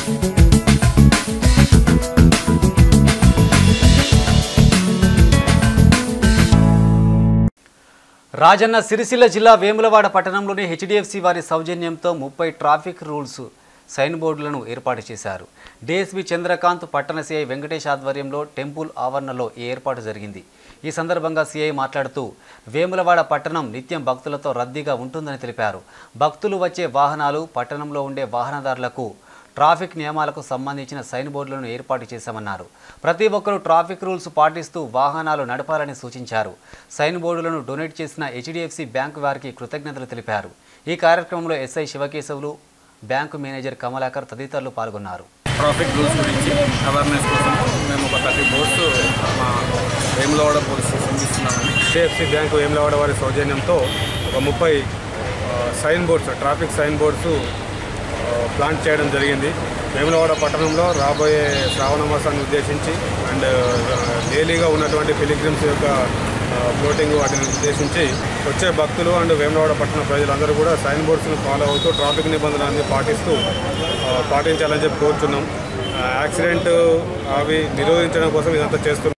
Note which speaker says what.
Speaker 1: రాజన్న సిరిసిల్ల జిల్లా వేములవాడ పట్టణంలోని హెచ్డిఎఫ్సి వారి సౌజన్యంతో ముప్పై ట్రాఫిక్ రూల్స్ సైన్ బోర్డులను ఏర్పాటు చేశారు డిఎస్పి చంద్రకాంత్ పట్టణ సిఐ వెంకటేష్ ఆధ్వర్యంలో టెంపుల్ ఆవరణలో ఈ ఏర్పాటు జరిగింది ఈ సందర్భంగా సిఐ మాట్లాడుతూ వేములవాడ పట్టణం నిత్యం భక్తులతో రద్దీగా ఉంటుందని తెలిపారు భక్తులు వచ్చే వాహనాలు పట్టణంలో ఉండే వాహనదారులకు ట్రాఫిక్ నియమాలకు సంబంధించిన సైన్ బోర్డులను ఏర్పాటు చేశామన్నారు ప్రతి ఒక్కరూ ట్రాఫిక్ రూల్స్ పాటిస్తూ వాహనాలు నడపాలని సూచించారు సైన్ బోర్డులను డొనేట్ చేసిన హెచ్డిఎఫ్సి బ్యాంకు వారికి కృతజ్ఞతలు తెలిపారు ఈ కార్యక్రమంలో SI Sivakesavulu bank manager Kamalakar తదితరులు పాల్గొన్నారు
Speaker 2: ట్రాఫిక్ రూల్స్ గురించి అవేర్నెస్ కోసం మేము ఒక థర్టీ బోర్డ్స్ మా వేములవాడ పోలీస్ స్టేషన్కి ఇస్తున్నామని
Speaker 3: హెచ్డిఎఫ్సి బ్యాంకు వేములవాడ వారి సౌజన్యంతో ఒక ముప్పై ఆ, sign boards traffic sign boards ఆ, ప్లాంట్ చేయడం జరిగింది వేములవాడ పట్టణంలో రాబోయే శ్రావణ మాసాన్ని ఉద్దేశించి అండ్ డైలీగా ఉన్నటువంటి పిలిగ్రిమ్స్ యొక్క ఫ్లోటింగ్ వాటిని ఉద్దేశించి వచ్చే భక్తులు అండ్ వేములవాడ పట్టణ ప్రజలందరూ కూడా సైన్ బోర్డ్స్ని ఫాలో అవుతూ ట్రాఫిక్ నిబంధనలన్నీ పాటిస్తూ ఆ, పాటించాలని చెప్పి కోరుతున్నాం ఆ, యాక్సిడెంట్ అవి నిరోధించడం కోసం ఇదంతా చేస్తున్నాం